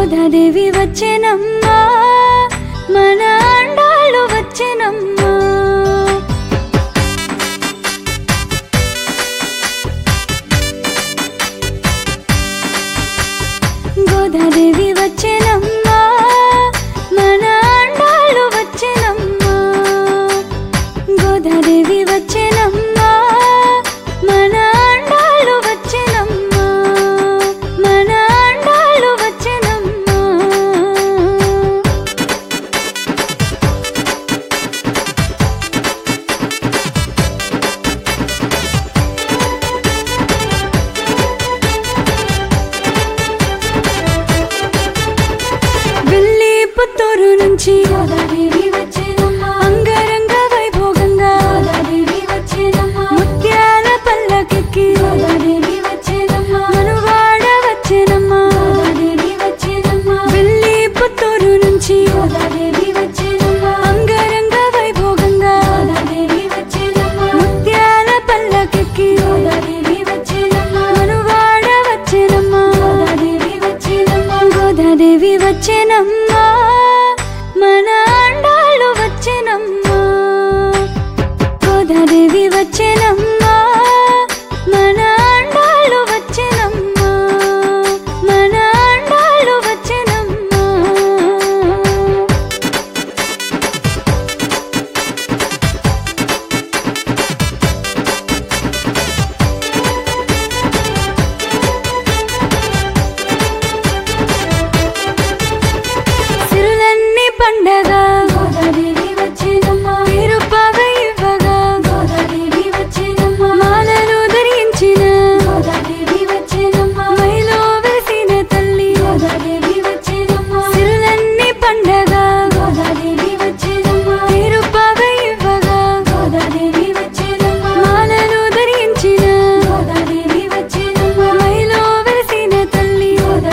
గోదాదేవి వచ్చెనమ్మా మన అండాలు వచ్చెనమ్మా గోదాదేవి వచ్చెనమ్మా మన అండాలు వచ్చెనమ్మా గోదాదేవి వచ్చెనమ్మా మన అండాలు వచ్చెనమ్మా మన అండాలు వచ్చెనమ్మా వెళ్ళి పుత్తూరు నుంచి అంగరంగ వైభోగంగా ముత్యాల పల్లకెక్కి మనువాడ వచ్చేనమ్మా వెళ్ళి పుత్తూరు నుంచి అంగరంగ వైభోగంగా ముత్యాల పల్లకెక్కి మనువాడ వచ్చేనమ్మా గోదాదేవి వచ్చేనమ్మా మన అండాలు వచ్చేనమ్మా గోదాదేవి వచ్చేనమ్మా మన అండాలు వచ్చేనమ్మా మన అండాలు వచ్చేనమ్మా సిరులన్నీ పండగ తిరుపవ ఇవ్వగా మాలలు ధరించిన మైలో వెలిసిన తల్లి సిరులన్నీ పండగ తిరుపవ ఇవ్వగా మాలలు ధరించిన మైలో వెలిసిన తల్లి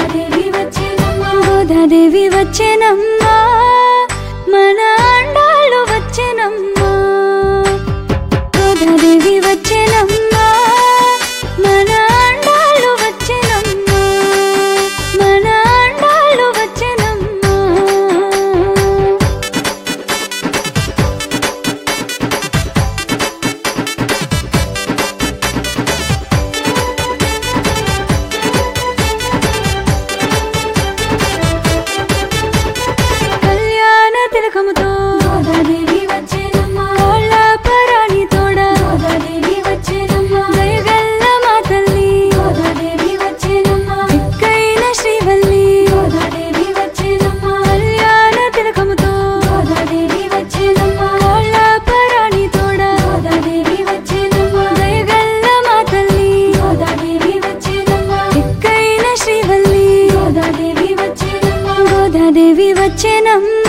గోదాదేవి వచ్చేనమ్మా మన అండాలు వచ్చేనమ్మా గోదాదేవి వచ్చేనమ్మా మన అండాలు వచ్చేనమ్మా మన అండాలు వచ్చేనమ్మా కళ్యాణ తిలకముతో కాళ్ళ పరాణి తోడ దయగల్ల మా తల్లి దిక్కైన శ్రీవల్లి కళ్యాణ తిలకముతో కాళ్ళ పరాణి తోడ దయగల్ల మా తల్లి దిక్కైన శ్రీవల్లి గోదాదేవి వచ్చేనమ్మా